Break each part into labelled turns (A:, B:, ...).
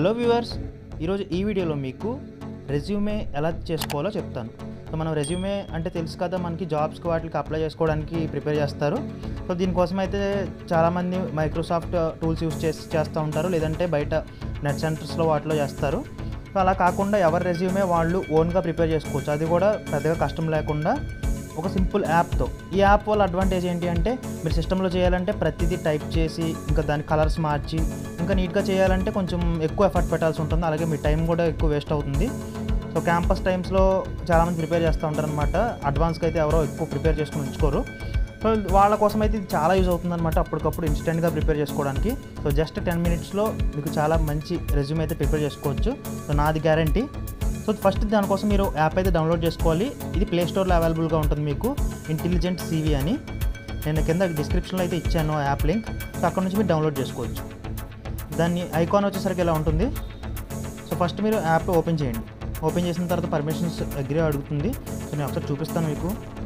A: hello viewers ఈరోజు ఈ వీడియోలో మీకు రెజ్యూమే ఎలా చేసుకోవాలో చెప్తాను సో మనం రెజ్యూమే అంటే తెలుసు కదా మనకి జాబ్స్కి వాటికి అప్లై చేసుకోవడానికి ప్రిపేర్ చేస్తారు సో దీనికోసం అయితే చాలామంది మైక్రోసాఫ్ట్ టూల్స్ యూస్ చేసి చేస్తూ ఉంటారు లేదంటే బయట నెట్ సెంటర్స్లో వాటిలో చేస్తారు సో అలా కాకుండా ఎవరి రెజ్యూమే వాళ్ళు ఓన్గా ప్రిపేర్ చేసుకోవచ్చు అది కూడా పెద్దగా కష్టం లేకుండా ఒక సింపుల్ యాప్తో ఈ యాప్ వల్ల అడ్వాంటేజ్ ఏంటి అంటే మీరు సిస్టంలో చేయాలంటే ప్రతిదీ టైప్ చేసి ఇంకా దాని కలర్స్ మార్చి ఇంకా నీట్గా చేయాలంటే కొంచెం ఎక్కువ ఎఫర్ట్ పెట్టాల్సి ఉంటుంది అలాగే మీ టైం కూడా ఎక్కువ వేస్ట్ అవుతుంది సో క్యాంపస్ టైమ్స్లో చాలామంది ప్రిపేర్ చేస్తూ ఉంటారనమాట అడ్వాన్స్గా అయితే ఎవరో ఎక్కువ ప్రిపేర్ చేసుకుని ఉంచుకోరు సో వాళ్ళ కోసం అయితే ఇది చాలా యూజ్ అవుతుంది అనమాట అప్పటికప్పుడు ఇన్స్టెంట్గా ప్రిపేర్ చేసుకోవడానికి సో జస్ట్ టెన్ మినిట్స్లో మీకు చాలా మంచి రెజ్యూమ్ అయితే ప్రిపేర్ చేసుకోవచ్చు సో నాది గ్యారంటీ సో ఫస్ట్ దానికోసం మీరు యాప్ అయితే డౌన్లోడ్ చేసుకోవాలి ఇది ప్లే స్టోర్లో అవైలబుల్గా ఉంటుంది మీకు ఇంటెలిజెంట్ సీవీ అని నేను కింద డిస్క్రిప్షన్లో అయితే ఇచ్చాను ఆ యాప్ లింక్ సో అక్కడ నుంచి మీరు డౌన్లోడ్ చేసుకోవచ్చు దాన్ని ఐకాన్ వచ్చేసరికి ఇలా ఉంటుంది సో ఫస్ట్ మీరు యాప్ ఓపెన్ చేయండి ఓపెన్ చేసిన తర్వాత పర్మిషన్స్ అగ్రి అడుగుతుంది సో నేను ఒకసారి చూపిస్తాను మీకు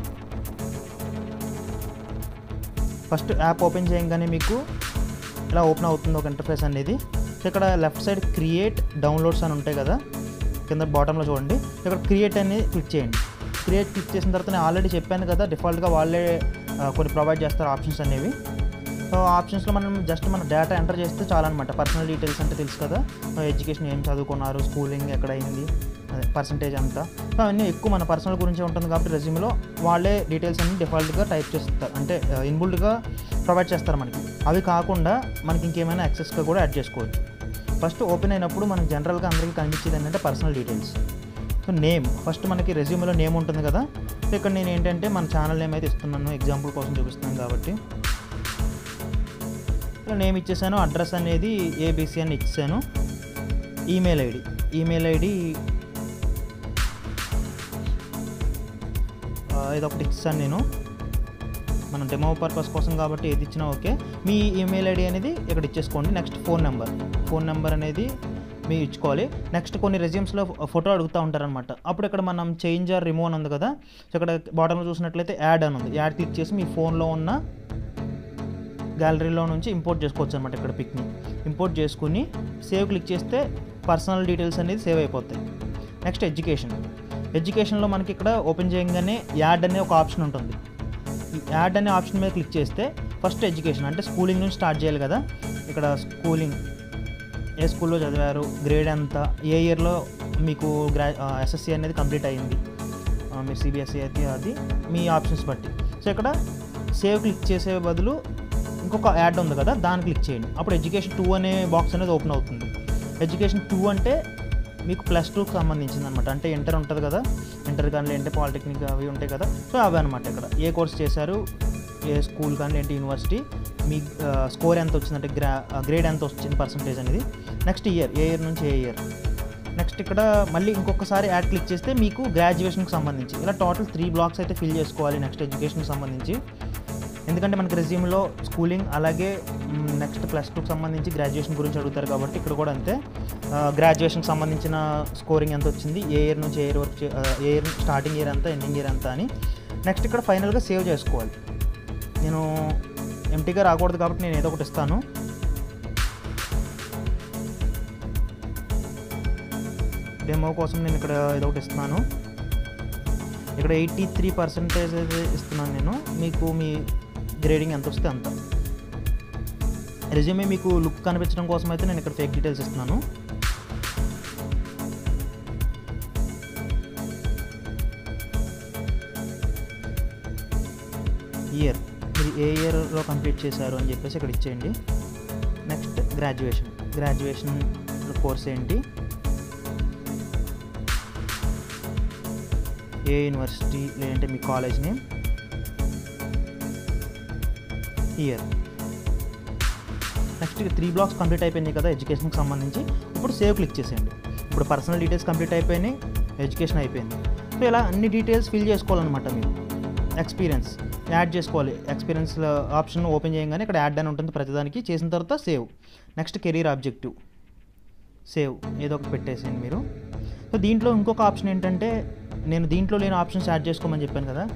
A: ఫస్ట్ యాప్ ఓపెన్ చేయగానే మీకు ఇలా ఓపెన్ అవుతుంది ఒక ఇంటర్ఫేస్ అనేది సో ఇక్కడ లెఫ్ట్ సైడ్ క్రియేట్ డౌన్లోడ్స్ అని ఉంటాయి కదా కింద బాటంలో చూడండి ఇక్కడ క్రియేట్ అని క్లిక్ చేయండి క్రియేట్ క్లిక్ చేసిన తర్వాత నేను ఆల్రెడీ చెప్పాను కదా డిఫాల్ట్గా వాళ్ళే ఆ, కొన్ని ప్రొవైడ్ చేస్తారు ఆప్షన్స్ అనేవి సో ఆప్షన్స్లో మనం జస్ట్ మన డేటా ఎంటర్ చేస్తే చాలన్నమాట పర్సనల్ డీటెయిల్స్ అంటే తెలుసు కదా ఎడ్యుకేషన్ ఏం చదువుకున్నారు స్కూలింగ్ ఎక్కడ అయింది అదే పర్సంటేజ్ అంతా సో అవన్నీ ఎక్కువ మన పర్సనల్ గురించి ఉంటుంది కాబట్టి రెజ్యూమ్లో వాళ్ళే డీటెయిల్స్ అన్ని డిఫాల్ట్గా టైప్ చేస్తారు అంటే ఇన్బుల్డ్గా ప్రొవైడ్ చేస్తారు మనకి అవి కాకుండా మనకి ఇంకేమైనా యాక్సెస్గా కూడా యాడ్ చేసుకోవచ్చు ఫస్ట్ ఓపెన్ అయినప్పుడు మనకి జనరల్గా అందరికీ కనిపించేది ఏంటంటే personal details so name first మనకి రెజ్యూమ్లో నేమ్ ఉంటుంది కదా సో ఇక్కడ నేను ఏంటంటే మన ఛానల్ నేమ్ అయితే ఇస్తున్నాను ఎగ్జాంపుల్ కోసం చూపిస్తున్నాను కాబట్టి ఇక్కడ నేమ్ ఇచ్చేసాను అడ్రస్ అనేది ఏబీసీ అని ఇచ్చాను ఈమెయిల్ ఐడి ఈమెయిల్ ఐడి ఇదొకటి ఇచ్చాను నేను మనం డెమో పర్పస్ కోసం కాబట్టి ఏది ఇచ్చినా ఓకే మీ ఈమెయిల్ ఐడి అనేది ఇక్కడ ఇచ్చేసుకోండి next phone number phone number అనేది మీరు ఇచ్చుకోవాలి నెక్స్ట్ కొన్ని రెజ్యూమ్స్లో ఫోటో అడుగుతూ ఉంటారనమాట అప్పుడు ఇక్కడ మనం చేంజ్ ఆర్ రిమూవ్ అని ఉంది కదా సో ఇక్కడ బాటంలో చూసినట్లయితే యాడ్ అని ఉంది యాడ్ క్లిక్ చేసి మీ ఫోన్లో ఉన్న గ్యాలరీలో నుంచి ఇంపోర్ట్ చేసుకోవచ్చు అనమాట ఇక్కడ పిక్ని ఇంపోర్ట్ చేసుకుని సేవ్ క్లిక్ చేస్తే పర్సనల్ డీటెయిల్స్ అనేది సేవ్ అయిపోతాయి నెక్స్ట్ ఎడ్యుకేషన్ ఎడ్యుకేషన్లో మనకి ఇక్కడ ఓపెన్ చేయగానే యాడ్ అనే ఒక ఆప్షన్ ఉంటుంది ఈ యాడ్ అనే ఆప్షన్ మీద క్లిక్ చేస్తే ఫస్ట్ ఎడ్యుకేషన్ అంటే స్కూలింగ్ నుంచి స్టార్ట్ చేయాలి కదా ఇక్కడ స్కూలింగ్ ఏ స్కూల్లో చదివారు గ్రేడ్ ఎంత ఏ ఇయర్లో మీకు గ్రా ఎస్ఎస్సి అనేది కంప్లీట్ అయ్యింది ఆ, మీరు సిబిఎస్ఈ అయితే అది మీ ఆప్షన్స్ బట్టి సో ఇక్కడ సేవ్ క్లిక్ చేసే బదులు ఇంకొక యాడ్ ఉంది కదా దాన్ని క్లిక్ చేయండి అప్పుడు ఎడ్యుకేషన్ టూ అనే బాక్స్ అనేది ఓపెన్ అవుతుంది ఎడ్యుకేషన్ టూ అంటే మీకు ప్లస్ టూకి సంబంధించింది అనమాట అంటే ఇంటర్ ఉంటుంది కదా ఇంటర్ కానీ అంటే పాలిటెక్నిక్ అవి ఉంటాయి కదా సో అవి అనమాట ఇక్కడ ఏ కోర్స్ చేశారు ఏ స్కూల్ కానీ ఏంటి యూనివర్సిటీ మీ స్కోర్ ఎంత వచ్చిందంటే గ్రా గ్రేడ్ ఎంత వచ్చింది పర్సంటేజ్ అనేది నెక్స్ట్ ఇయర్ ఏ ఇయర్ నుంచి ఏ ఇయర్ నెక్స్ట్ ఇక్కడ మళ్ళీ ఇంకొకసారి యాడ్ క్లిక్ చేస్తే మీకు గ్రాడ్యుయేషన్కి సంబంధించి ఇలా టోటల్ త్రీ బ్లాక్స్ అయితే ఫిల్ చేసుకోవాలి నెక్స్ట్ ఎడ్యుకేషన్కి సంబంధించి ఎందుకంటే మనకి రెజ్యూమ్లో స్కూలింగ్ అలాగే నెక్స్ట్ ప్లస్ టూకి సంబంధించి గ్రాడ్యుయేషన్ గురించి అడుగుతారు కాబట్టి ఇక్కడ కూడా అంతే గ్రాడ్యుయేషన్కి సంబంధించిన స్కోరింగ్ ఎంత వచ్చింది ఏ ఇయర్ నుంచి ఏ ఇయర్ వరకు చే- ఆ, ఏ ఇయర్ స్టార్టింగ్ ఇయర్ ఎంత ఎండింగ్ ఇయర్ ఎంత అని నెక్స్ట్ ఇక్కడ ఫైనల్గా సేవ్ చేసుకోవాలి నేను ఎంటీగా రాకూడదు కాబట్టి నేను ఏదో ఒకటి ఇస్తాను డెమో కోసం నేను ఇక్కడ ఏదో ఒకటి ఇస్తున్నాను ఇక్కడ ఎయిటీ త్రీ పర్సెంటేజ్ ఇస్తున్నాను నేను మీకు మీ గ్రేడింగ్ ఎంత వస్తే అంత రెజ్యూమే మీకు లుక్ కనిపించడం కోసం అయితే నేను ఇక్కడ ఫేక్ డీటెయిల్స్ ఇస్తున్నాను ఇయర్ మీరు ఏ ఇయర్లో కంప్లీట్ చేశారు అని చెప్పేసి ఇక్కడ ఇచ్చేయండి నెక్స్ట్ గ్రాడ్యుయేషన్ గ్రాడ్యుయేషన్ కోర్స్ ఏంటి ఏ యూనివర్సిటీ లేదంటే మీ college name year next three blocks complete అయిపోయినాయి కదా ఎడ్యుకేషన్కి సంబంధించి ఇప్పుడు సేవ్ క్లిక్ చేసేయండి ఇప్పుడు పర్సనల్ డీటెయిల్స్ కంప్లీట్ అయిపోయినాయి ఎడ్యుకేషన్ అయిపోయింది సో ఇలా అన్ని డీటెయిల్స్ ఫిల్ చేసుకోవాలన్నమాట మీరు ఎక్స్పీరియన్స్ యాడ్ చేసుకోవాలి ఎక్స్పీరియన్స్ ఆప్షన్ ఓపెన్ చేయగానే ఇక్కడ యాడ్ అని ఉంటుంది ప్రతిదానికి చేసిన తర్వాత save next career objective save ఏదో ఒకటి పెట్టేసేయండి మీరు సో దీంట్లో ఇంకొక ఆప్షన్ ఏంటంటే నేను దీంట్లో లేని ఆప్షన్స్ యాడ్ చేసుకోమని చెప్పాను కదా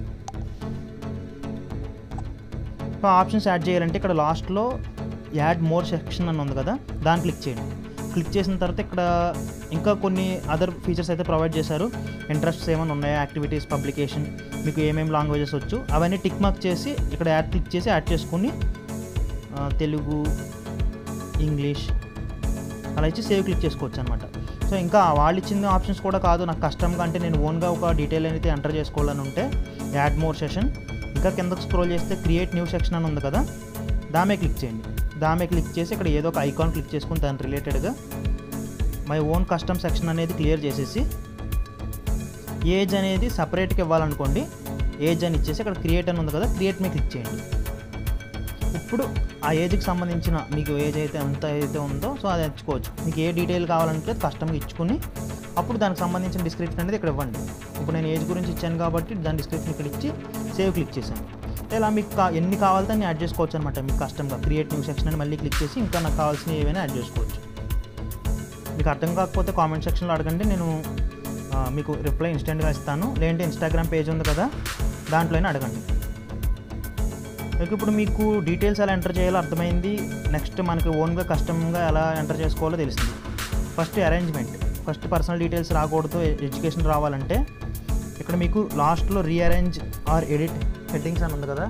A: సో ఆప్షన్స్ యాడ్ చేయాలంటే ఇక్కడ లాస్ట్లో యాడ్ మోర్ సెక్షన్ అని ఉంది కదా దాన్ని క్లిక్ చేయండి క్లిక్ చేసిన తర్వాత ఇక్కడ ఇంకా కొన్ని అదర్ ఫీచర్స్ అయితే ప్రొవైడ్ చేశారు ఇంట్రెస్ట్స్ ఏమైనా ఉన్నాయా యాక్టివిటీస్ పబ్లికేషన్ మీకు ఏమేమి లాంగ్వేజెస్ వచ్చు అవన్నీ టిక్ మార్క్ చేసి ఇక్కడ యాడ్ క్లిక్ చేసి యాడ్ చేసుకుని ఆ, తెలుగు ఇంగ్లీష్ అలా ఇచ్చి సేవ్ క్లిక్ చేసుకోవచ్చు అనమాట సో ఇంకా వాళ్ళు ఇచ్చిన ఆప్షన్స్ కూడా కాదు నాకు కస్టమ్గా అంటే నేను ఓన్గా ఒక డీటెయిల్ అనేది ఎంటర్ చేసుకోవాలని ఉంటే యాడ్ మోర్ సెషన్ ఇంకా కిందకు స్క్రోల్ చేస్తే క్రియేట్ న్యూ సెక్షన్ అని ఉంది కదా దామే క్లిక్ చేయండి దామే క్లిక్ చేసి ఇక్కడ ఏదో ఒక ఐకాన్ క్లిక్ చేసుకుని దాని రిలేటెడ్గా మై ఓన్ కస్టమ్ సెక్షన్ అనేది క్లియర్ చేసేసి ఏజ్ అనేది సపరేట్గా ఇవ్వాలనుకోండి ఏజ్ అని ఇచ్చేసి ఇక్కడ క్రియేట్ అని ఉంది కదా క్రియేట్ మీద క్లిక్ చేయండి ఇప్పుడు ఆ ఏజ్కి సంబంధించిన మీకు ఏజ్ అయితే ఎంత అయితే ఉందో సో అది ఎంచుకోవచ్చు మీకు ఏ డీటెయిల్ కావాలంటే కస్టమ్గా ఇచ్చుకుని అప్పుడు దానికి సంబంధించిన డిస్క్రిప్షన్ అనేది ఇక్కడ ఇవ్వండి ఇప్పుడు నేను ఏజ్ గురించి ఇచ్చాను కాబట్టి దాని డిస్క్రిప్షన్ ఇక్కడ ఇచ్చి సేవ్ క్లిక్ చేశాను ఇలా మీకు కా ఎన్ని కావాలితే అన్ని యాడ్ చేసుకోవచ్చు అనమాట మీకు కస్టమ్గా క్రియేట్ న్యూ సెక్షన్ అని మళ్ళీ క్లిక్ చేసి ఇంకా నాకు కావాల్సిన ఏవైనా యాడ్ చేసుకోవచ్చు మీకు అర్థం కాకపోతే కామెంట్ సెక్షన్లో అడగండి నేను ఆ, మీకు రిప్లై ఇన్స్టెంట్గా ఇస్తాను లేదంటే ఇన్స్టాగ్రామ్ పేజ్ ఉంది కదా దాంట్లోనే అడగండి ఓకే ఇప్పుడు మీకు డీటెయిల్స్ ఎలా ఎంటర్ చేయాలో అర్థమైంది నెక్స్ట్ మనకి ఓన్గా కస్టమ్గా ఎలా ఎంటర్ చేసుకోవాలో తెలిసింది first arrangement first personal details రాకూడదు ఎడ్యుకేషన్ రావాలంటే ఇక్కడ మీకు లాస్ట్లో రీఅరేంజ్ ఆర్ ఎడిట్ హెడ్డింగ్స్ అని ఉంది కదా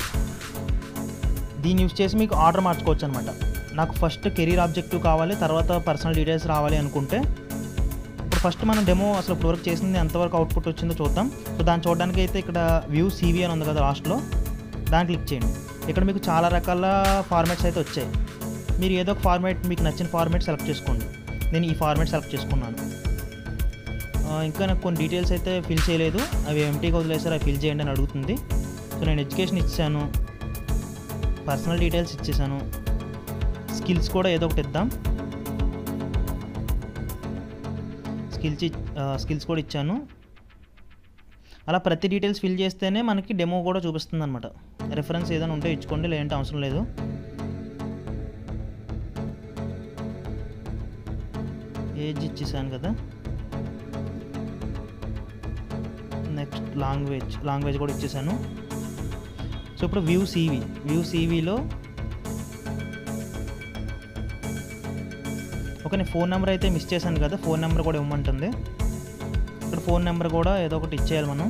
A: దీన్ని యూస్ చేసి మీకు ఆర్డర్ మార్చుకోవచ్చు అనమాట నాకు ఫస్ట్ కెరీర్ ఆబ్జెక్టివ్ కావాలి తర్వాత పర్సనల్ డీటెయిల్స్ రావాలి అనుకుంటే ఇప్పుడు ఫస్ట్ మనం డెమో అసలు ఇప్పుడు వరకు చేసింది ఎంతవరకు అవుట్పుట్ వచ్చిందో చూద్దాం సో దాన్ని చూడడానికి అయితే ఇక్కడ వ్యూ సీవీ అని ఉంది కదా లాస్ట్లో దాన్ని క్లిక్ చేయండి ఇక్కడ మీకు చాలా రకాల ఫార్మాట్స్ అయితే వచ్చాయి మీరు ఏదో ఒక ఫార్మాట్ మీకు నచ్చిన ఫార్మాట్ సెలెక్ట్ చేసుకోండి నేను ఈ ఫార్మాట్ సెలెక్ట్ చేసుకున్నాను ఆ, ఇంకా నాకు కొన్ని డీటెయిల్స్ అయితే ఫిల్ చేయలేదు అవి ఎంటీగా వదిలేసారు అవి ఫిల్ చేయండి అని అడుగుతుంది సో నేను ఎడ్యుకేషన్ ఇచ్చాను పర్సనల్ డీటెయిల్స్ ఇచ్చేసాను స్కిల్స్ కూడా ఏదో ఒకటి ఇద్దాం స్కిల్స్ స్కిల్స్ కూడా ఇచ్చాను అలా ప్రతి డీటెయిల్స్ ఫిల్ చేస్తేనే మనకి డెమో కూడా చూపిస్తుంది అనమాట రెఫరెన్స్ ఏదైనా ఉంటే ఇచ్చుకోండి లేదంటే అవసరం లేదు ఏజ్ ఇచ్చేసాను కదా నెక్స్ట్ లాంగ్వేజ్ లాంగ్వేజ్ కూడా ఇచ్చేసాను సో ఇప్పుడు వ్యూ సీవీ వ్యూ సీవీలో ఓకే నేను ఫోన్ నెంబర్ అయితే మిస్ చేశాను కదా ఫోన్ నెంబర్ కూడా ఇవ్వమంటుంది ఇక్కడ ఫోన్ నెంబర్ కూడా ఏదో ఒకటి ఇచ్చేయాలి మనం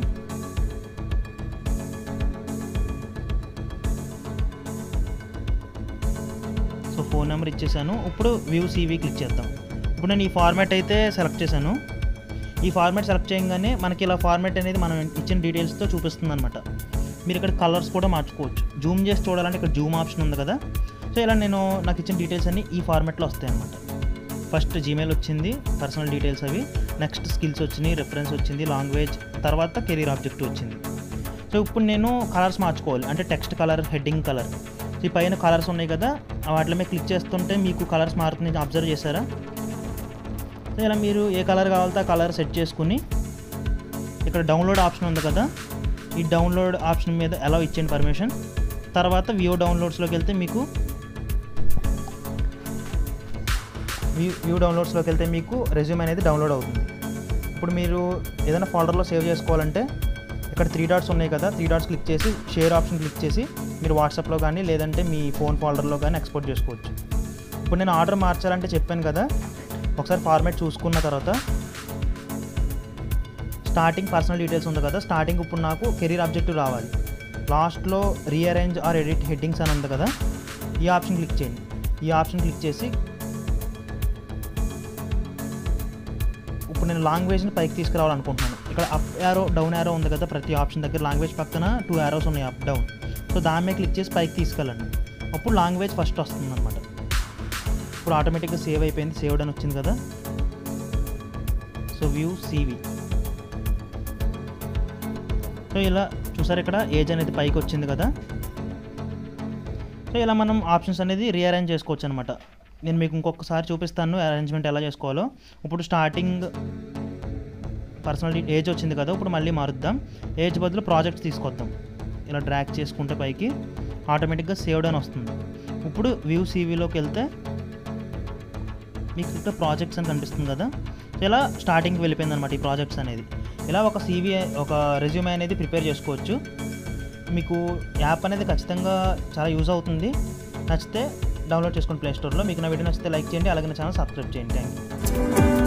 A: సో ఫోన్ నెంబర్ ఇచ్చేసాను ఇప్పుడు వ్యూ సీవీ క్లిక్ చేద్దాం ఇప్పుడు నేను ఈ ఫార్మాట్ అయితే సెలెక్ట్ చేశాను ఈ ఫార్మాట్ సెలెక్ట్ చేయగానే మనకి ఇలా ఫార్మాట్ అనేది మనం ఇచ్చిన డీటెయిల్స్తో చూపిస్తుంది అనమాట మీరు ఇక్కడ కలర్స్ కూడా మార్చుకోవచ్చు జూమ్ చేసి చూడాలంటే ఇక్కడ జూమ్ ఆప్షన్ ఉంది కదా సో ఇలా నేను నాకు ఇచ్చిన డీటెయిల్స్ అన్ని ఈ ఫార్మాట్లో వస్తాయి అనమాట ఫస్ట్ జీమెయిల్ వచ్చింది పర్సనల్ డీటెయిల్స్ అవి నెక్స్ట్ స్కిల్స్ వచ్చినాయి రెఫరెన్స్ వచ్చింది లాంగ్వేజ్ తర్వాత కెరీర్ ఆబ్జెక్ట్ వచ్చింది సో ఇప్పుడు నేను కలర్స్ మార్చుకోవాలి అంటే టెక్స్ట్ కలర్ హెడ్డింగ్ కలర్ ఈ పైన కలర్స్ ఉన్నాయి కదా వాటి మీద క్లిక్ చేస్తుంటే మీకు కలర్స్ మారుతుంది అబ్జర్వ్ చేశారా సో ఇలా మీరు ఏ కలర్ కావాలితే ఆ కలర్ సెట్ చేసుకుని ఇక్కడ డౌన్లోడ్ ఆప్షన్ ఉంది కదా ఈ డౌన్లోడ్ ఆప్షన్ మీద ఎలా ఇచ్చేయండి పర్మిషన్ తర్వాత వ్యూ డౌన్లోడ్స్లోకి వెళ్తే మీకు వ్యూ వ్యూ డౌన్లోడ్స్లోకి వెళ్తే మీకు రెజ్యూమ్ అనేది డౌన్లోడ్ అవుతుంది ఇప్పుడు మీరు ఏదైనా ఫోల్డర్లో సేవ్ చేసుకోవాలంటే ఇక్కడ త్రీ డాట్స్ ఉన్నాయి కదా త్రీ డాట్స్ క్లిక్ చేసి షేర్ ఆప్షన్ క్లిక్ చేసి మీరు వాట్సాప్లో కానీ లేదంటే మీ ఫోన్ ఫోల్డర్లో కానీ ఎక్స్పోర్ట్ చేసుకోవచ్చు ఇప్పుడు నేను ఆర్డర్ మార్చాలంటే చెప్పాను కదా ఒకసారి ఫార్మాట్ చూసుకున్న తర్వాత స్టార్టింగ్ పర్సనల్ డీటెయిల్స్ ఉంది కదా స్టార్టింగ్ ఇప్పుడు నాకు కెరీర్ ఆబ్జెక్టివ్ రావాలి లాస్ట్లో రీఅరేంజ్ ఆర్ ఎడిట్ హెడ్డింగ్స్ అని ఉంది కదా ఈ ఆప్షన్ క్లిక్ చేయండి ఈ ఆప్షన్ క్లిక్ చేసి ఇప్పుడు నేను లాంగ్వేజ్ని పైకి తీసుకురావాలనుకుంటున్నాను ఇక్కడ అప్ యారో డౌన్ యారో ఉంది కదా ప్రతి ఆప్షన్ దగ్గర లాంగ్వేజ్ పక్కన టూ యారోస్ ఉన్నాయి అప్ డౌన్ సో దాని మీద క్లిక్ చేసి పైకి తీసుకెళ్ళండి అప్పుడు లాంగ్వేజ్ ఫస్ట్ వస్తుంది అనమాట ఇప్పుడు ఆటోమేటిక్గా సేవ్ అయిపోయింది సేవ్డ్ అని వచ్చింది కదా సో వ్యూ సీవీ సో ఇలా చూసారు ఇక్కడ ఏజ్ అనేది పైకి వచ్చింది కదా సో ఇలా మనం ఆప్షన్స్ అనేది రీఅరేంజ్ చేసుకోవచ్చు అనమాట నేను మీకు ఇంకొకసారి చూపిస్తాను అరేంజ్మెంట్ ఎలా చేసుకోవాలో ఇప్పుడు స్టార్టింగ్ పర్సనల్ ఏజ్ వచ్చింది కదా ఇప్పుడు మళ్ళీ మారుద్దాం ఏజ్ బదులు ప్రాజెక్ట్స్ తీసుకొద్దాం ఇలా డ్రాక్ చేసుకుంటే పైకి ఆటోమేటిక్గా సేవ్డ్ అని వస్తుంది ఇప్పుడు వ్యూ సీవీలోకి వెళ్తే మీకు ఇక్కడ ప్రాజెక్ట్స్ అని కనిపిస్తుంది కదా సో ఇలా స్టార్టింగ్కి వెళ్ళిపోయింది అనమాట ఈ ప్రాజెక్ట్స్ అనేది ఇలా ఒక సీవీ ఒక రెజ్యూమే అనేది ప్రిపేర్ చేసుకోవచ్చు మీకు యాప్ అనేది ఖచ్చితంగా చాలా యూజ్ అవుతుంది నచ్చితే డౌన్లోడ్ చేసుకోండి ప్లే స్టోర్లో మీకు నా వీడియో నచ్చితే లైక్ చేయండి అలాగే నా ఛానల్ సబ్స్క్రైబ్ చేయండి థ్యాంక్ యూ